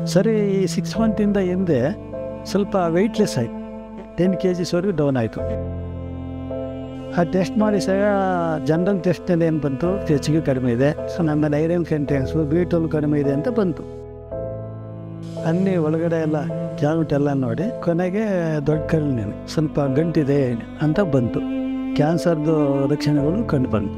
ಸರಿ ಈ ಸಿಕ್ಸ್ ಮಂತಿಂದ ಹಿಂದೆ ಸ್ವಲ್ಪ ವೆಯ್ಟ್ಲೆಸ್ ಆಯಿತು ಟೆನ್ ಕೆ ಜಿಸ್ವರೆಗೂ ಡೌನ್ ಆಯಿತು ಆ ಟೆಸ್ಟ್ ಮಾಡಿ ಸಹ ಜನರಲ್ ಟೆಸ್ಟ್ನಲ್ಲಿ ಏನು ಬಂತು ಹೆಚ್ಚಿಗೆ ಕಡಿಮೆ ಇದೆ ಸೊ ನಮ್ಮಲ್ಲಿ ಐರನ್ ಕಂಟೆನ್ಸು ಬಿ ಟ್ವೆಲ್ ಕಡಿಮೆ ಇದೆ ಅಂತ ಬಂತು ಅಲ್ಲಿ ಒಳಗಡೆ ಎಲ್ಲ ಜಾಮಿಟ್ ಎಲ್ಲ ನೋಡಿ ಕೊನೆಗೆ ದೊಡ್ಡ ಕಲ್ಲಿನ ಸ್ವಲ್ಪ ಗಂಟಿದೆ ಅಂತ ಬಂತು ಕ್ಯಾನ್ಸರ್ದು ಲಕ್ಷಣಗಳು ಕಂಡು ಬಂತು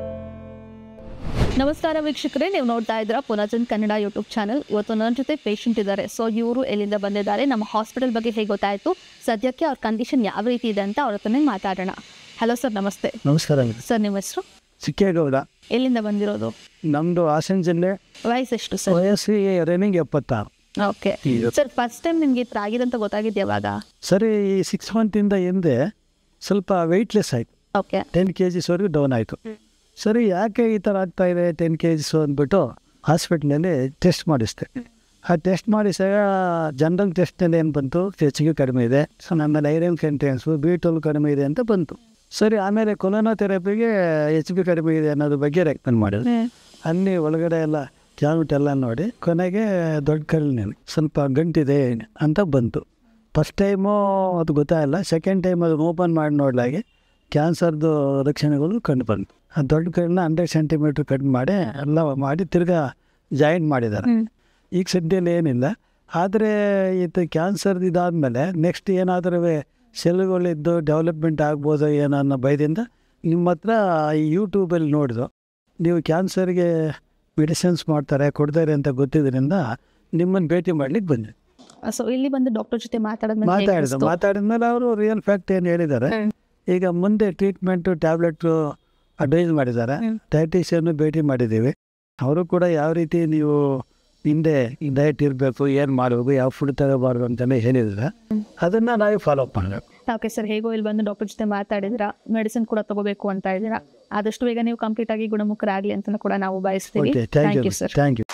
ನಮಸ್ಕಾರ ವೀಕ್ಷಕರೇ ನೀವು ನೋಡ್ತಾ ಇದ್ದೀರಾ ಪುನರ್ಜನ್ ಕನ್ನಡ ಯೂಟ್ಯೂಬ್ ಚಾನಲ್ ಇವತ್ತು ನನ್ನ ಜೊತೆ ಪೇಷಂಟ್ ಇದ್ದಾರೆ ಸೊ ಇವರು ಎಲ್ಲಿಂದ ಬಂದಿದ್ದಾರೆ ನಮ್ಮ ಹಾಸ್ಪಿಟಲ್ ಬಗ್ಗೆ ಹೇಗೆ ಗೊತ್ತಾಯಿತು ಸದ್ಯಕ್ಕೆ ಅವ್ರ ಕಂಡೀಷನ್ ಯಾವ ರೀತಿ ಇದೆ ಅಂತ ಅವ್ರ ಹತ್ರನೇ ಮಾತಾಡೋಣ ಹಲೋ ಸರ್ ನಮಸ್ತೆ ನಮಸ್ಕಾರ ಸರ್ ನಿಮ್ಮ ಹೆಸರು ಸಿಕ್ಕೇಗೌಡ ಎಲ್ಲಿಂದ ಬಂದಿರೋದು ನಮ್ಮದು ಹಾಸನ ಜಿಲ್ಲೆ ವಯಸ್ಸೆಷ್ಟು ಸರ್ ವಯಸ್ಸಿಗೆ ರನ್ನಿಂಗ್ ಎಪ್ಪತ್ತಾರು ಓಕೆ ಈಗ ಸರ್ ಫಸ್ಟ್ ಟೈಮ್ ನಿಮ್ಗೆ ಈ ಥರ ಆಗಿದೆ ಅಂತ ಗೊತ್ತಾಗಿದ್ದು ಯಾವಾಗ ಸರಿ ಈ ಸಿಕ್ಸ್ ಮಂತಿಂದ ಹಿಂದೆ ಸ್ವಲ್ಪ ವೆಯ್ಟ್ಲೆಸ್ ಆಯಿತು ಓಕೆ ಟೆನ್ ಕೆ ಜಿಸ್ವರೆಗೂ ಡೌನ್ ಆಯಿತು ಸರಿ ಯಾಕೆ ಈ ಥರ ಆಗ್ತಾ ಇದೆ ಟೆನ್ ಕೆ ಜಿಸು ಅಂದ್ಬಿಟ್ಟು ಹಾಸ್ಪಿಟ್ಲಲ್ಲಿ ಟೆಸ್ಟ್ ಮಾಡಿಸ್ದೆ ಆ ಟೆಸ್ಟ್ ಮಾಡಿ ಸಹ ಜನರಲ್ ಟೆಸ್ಟ್ನಲ್ಲಿ ಏನು ಬಂತು ಹೆಚ್ಚಿಗೆ ಕಡಿಮೆ ಇದೆ ಸೊ ನಮ್ಮಲ್ಲಿ ಐರನ್ ಕಂಟೆನ್ಸು ಬಿ ಟ್ವೆಲ್ ಕಡಿಮೆ ಇದೆ ಅಂತ ಬಂತು ಸರಿ ಆಮೇಲೆ ಕೊಲೋನಾ ಥೆರಪಿಗೆ ಎಚ್ ಬಿ ಕಡಿಮೆ ಇದೆ ಅನ್ನೋದ್ರ ಬಗ್ಗೆ ರೆಕಮೆಂಡ್ ಮಾಡಿದ್ರು ಅಲ್ಲಿ ಒಳಗಡೆ ಎಲ್ಲ ಜಾಮಿಟ್ ಎಲ್ಲ ನೋಡಿ ಕೊನೆಗೆ ದೊಡ್ಡ ಕಲ್ಲಿನ ಸ್ವಲ್ಪ ಗಂಟಿದೆ ಅಂತ ಬಂತು ಫಸ್ಟ್ ಟೈಮು ಅದು ಗೊತ್ತಾಗಲ್ಲ ಸೆಕೆಂಡ್ ಟೈಮ್ ಅದು ಓಪನ್ ಮಾಡಿ ನೋಡಲಾಗಿ ಕ್ಯಾನ್ಸರ್ದು ಲಕ್ಷಣಗಳು ಕಂಡು ಬಂತು ಆ ದೊಡ್ಡ ಕಲ್ಲನ್ನ ಹಂಡ್ರೆಡ್ ಸೆಂಟಿಮೀಟ್ರ್ ಕಡಿಮೆ ಮಾಡಿ ಎಲ್ಲ ಮಾಡಿ ತಿರ್ಗಾ ಜಾಯಿಂಟ್ ಮಾಡಿದ್ದಾರೆ ಈಗ ಸದ್ಯದಲ್ಲಿ ಏನಿಲ್ಲ ಆದರೆ ಇದು ಕ್ಯಾನ್ಸರ್ ಇದಾದಮೇಲೆ ನೆಕ್ಸ್ಟ್ ಏನಾದರೂ ಸೆಲ್ಗಳಿದ್ದು ಡೆವಲಪ್ಮೆಂಟ್ ಆಗ್ಬೋದು ಏನೋ ಅನ್ನೋ ಭಯದಿಂದ ನಿಮ್ಮ ಹತ್ರ ಈ ಯೂಟ್ಯೂಬಲ್ಲಿ ನೋಡಿದು ನೀವು ಕ್ಯಾನ್ಸರ್ಗೆ ಮೆಡಿಸಿನ್ಸ್ ಮಾಡ್ತಾರೆ ಕೊಡ್ತಾರೆ ಅಂತ ಗೊತ್ತಿದ್ದರಿಂದ ನಿಮ್ಮನ್ನು ಭೇಟಿ ಮಾಡ್ಲಿಕ್ಕೆ ಬಂದೆ ಸೊ ಇಲ್ಲಿ ಬಂದು ಡಾಕ್ಟರ್ ಜೊತೆ ಮಾತಾಡಿದ್ಮೇಲೆ ಹೇಗೆ ಮಾತಾಡಿದ ಅನಿಸ್ತು? ಮಾತಾಡಿದ್ಮೇಲೆ ಅವರು ರಿಯಲ್ ಫ್ಯಾಕ್ಟ್ ಏನು ಹೇಳಿದ್ದಾರೆ ಹ್ಮ್. ಈಗ ಮುಂದೆ ಟ್ರೀಟ್ಮೆಂಟು ಟ್ಯಾಬ್ಲೆಟು ಅಡ್ವೈಸ್ ಮಾಡಿದ್ದಾರೆ ಹ್ಮ್. ಡಯಟಿಷಿಯನ್ನು ಭೇಟಿ ಮಾಡಿದ್ದೀವಿ ಅವರು ಕೂಡ ಯಾವ ರೀತಿ ನೀವು ಹಿಂದೆ ಡಯಟ್ ಇರಬೇಕು ಏನು ಮಾಡಬೇಕು ಯಾವ ಫುಡ್ ತಗೋಬಾರ್ದು ಅಂತೆಲ್ಲ ಹೇಳಿದ್ದಾರೆ ಅದನ್ನು ನಾವೇ ಫಾಲೋ ಅಪ್ ಮಾಡಬೇಕು ಓಕೆ ಸರ್ ಹೇಗೋ ಇಲ್ಲಿ ಬಂದು ಡಾಕ್ಟರ್ ಜೊತೆ ಮಾತಾಡಿದ್ರ ಮೆಡಿಸಿನ್ ಕೂಡ ತಗೋಬೇಕು ಅಂತ ಇದ್ದೀರಾ ಆದಷ್ಟು ಬೇಗ ನೀವು ಕಂಪ್ಲೀಟ್ ಆಗಿ ಗುಣಮುಖರಾಗಲಿ ಅಂತ ಕೂಡ ನಾವು ಬಯಸ್ತೀವಿ okay thank thank you you sir thank you